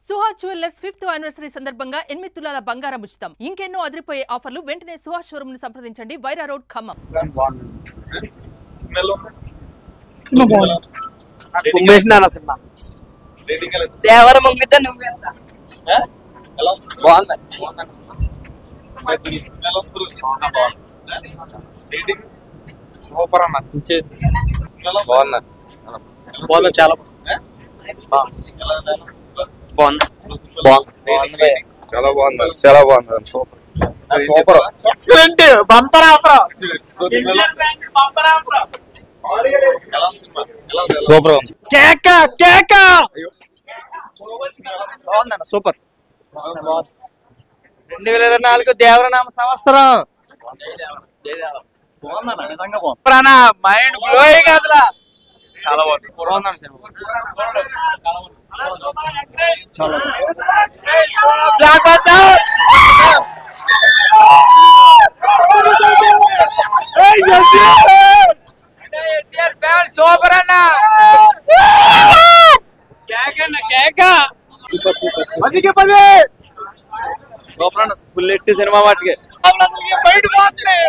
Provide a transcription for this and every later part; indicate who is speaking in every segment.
Speaker 1: Suhas jewellers fifth anniversary సందర్భంగా ఎనిమిది తులాల బంగారం ఉచితం ఇంకెన్నో అదిరిపోయే ఆఫర్లు వెంటనే సుహాస్ షోరూమ్ ని సంప్రదించండి వైరా రోడ్ ఖమ్మం
Speaker 2: స్మెల్
Speaker 3: సినిమా బాగుంది
Speaker 2: కుమ్మేసిన అన్న సినిమా
Speaker 3: రేటింగ్ ఎలా ఇస్తారు?
Speaker 2: దేవర ముంగితే నువ్వెంత
Speaker 3: ఆ? ఎలా ఉంది
Speaker 2: బాగుంది
Speaker 3: మరి దీని స్మెల్ అందరూ చాలా బాగుంది రేటింగ్
Speaker 2: సూపర్ అన్న చించే
Speaker 3: స్మెల్
Speaker 2: బాగుంది
Speaker 3: బాగుంది చాలా
Speaker 2: బాగుంది బాగుంది చాలా బాగుంది చాలా బాగుంది super super
Speaker 4: excellent bumper offer
Speaker 2: super
Speaker 4: కేక కేక
Speaker 2: బాగుందన్న సూపర్ రెండు వేల ఇరవై నాలుగు దేవరనామ సంవత్సరం బాగుందన్న నిజంగా బాగుంది
Speaker 4: ప్రాణ మైండ్ బ్లోయింగ్ అసలు
Speaker 2: చాలా బాగుంది బాగుందన్న సినిమా చాలా
Speaker 4: బ్లాక్ బస్టర్ సూపర్ అన్న కేక అన్న కేక
Speaker 2: సూపర్ సూపర్
Speaker 4: పదికి పది
Speaker 2: సూపర్ అన్న ఫుల్ ఎట్టి సినిమా వాటికి
Speaker 4: బయట పోతుంది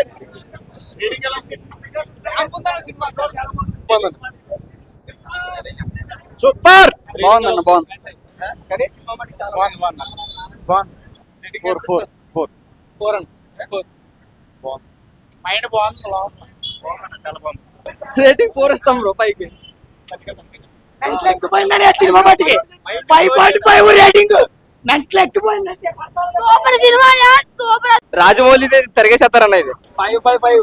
Speaker 4: సూపర్
Speaker 2: బాగుందన్న బాగుంది
Speaker 4: four four four four mind బాగుంది
Speaker 2: రేటింగ్ ఫోర్ ఇస్తాం బ్రో పైకి
Speaker 4: మెంట్లు ఎక్కిపోయిందనే సినిమా మట్టికి ఫైవ్ పాయింట్ ఫైవ్ రేటింగ్ మెంట్లు ఎక్కిపోయిందంటే
Speaker 5: సూపర్ సినిమా సూపర్
Speaker 2: రాజమౌళి తిరిగేసేస్తారన్న ఇది
Speaker 4: ఫైవ్ ఫైవ్ ఫైవ్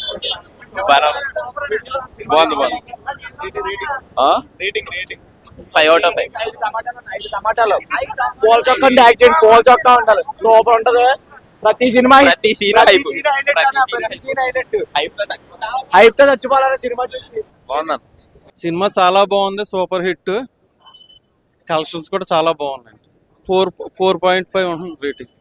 Speaker 2: బాగుంది బాగుంది
Speaker 3: rating rating
Speaker 2: five out of five
Speaker 4: ఐదు టమాటాలు ఐదు టమాటాలు పోల్ చొక్కా అంటే యాక్సిడెంట్ పోల్ చొక్కా ఉండాలి సూపర్ ఉంటది ప్రతి సినిమా
Speaker 2: ప్రతి scene
Speaker 4: ప్రతి
Speaker 2: hype.
Speaker 4: scene highlight
Speaker 2: ప్రతి
Speaker 4: అన్న,
Speaker 2: scene
Speaker 4: ప్రతి scene highlight.
Speaker 2: హైప్
Speaker 4: hype తో చచ్చిపోవాలన్న సినిమా చూసి
Speaker 2: బాగుందన్న
Speaker 6: సినిమా చాలా బాగుంది సూపర్ హిట్ కలెక్షన్స్ కూడా చాలా బాగున్నాయి ఫోర్ ఫోర్ పాయింట్ ఫైవ్ ఉంటుంది రేటింగ్